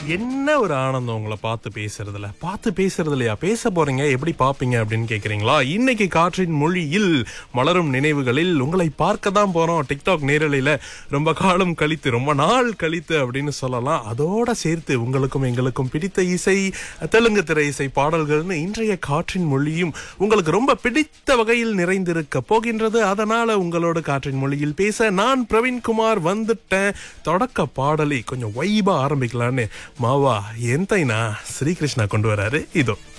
என்ன ஒரு ஆனந்தம் உங்களை பார்த்து பேசுறதுல பார்த்து பேசுறது இல்லையா பேச போறீங்க எப்படி பாப்பீங்க அப்படின்னு கேக்குறீங்களா இன்னைக்கு காற்றின் மொழியில் மலரும் நினைவுகளில் உங்களை பார்க்க தான் போறோம் டிக்டாக் நேரலையில ரொம்ப காலம் கழித்து ரொம்ப நாள் கழித்து அப்படின்னு சொல்லலாம் அதோட சேர்த்து உங்களுக்கும் எங்களுக்கும் பிடித்த இசை தெலுங்கு திரை இசை பாடல்கள்னு இன்றைய காற்றின் மொழியும் உங்களுக்கு ரொம்ப பிடித்த வகையில் நிறைந்திருக்க போகின்றது அதனால உங்களோட காற்றின் மொழியில் பேச நான் பிரவீன்குமார் வந்துட்டேன் தொடக்க பாடலை கொஞ்சம் வைபா ஆரம்பிக்கலான்னு மாவா எந்தைனா ஸ்ரீகிருஷ்ணா கொண்டு வராரு இதோ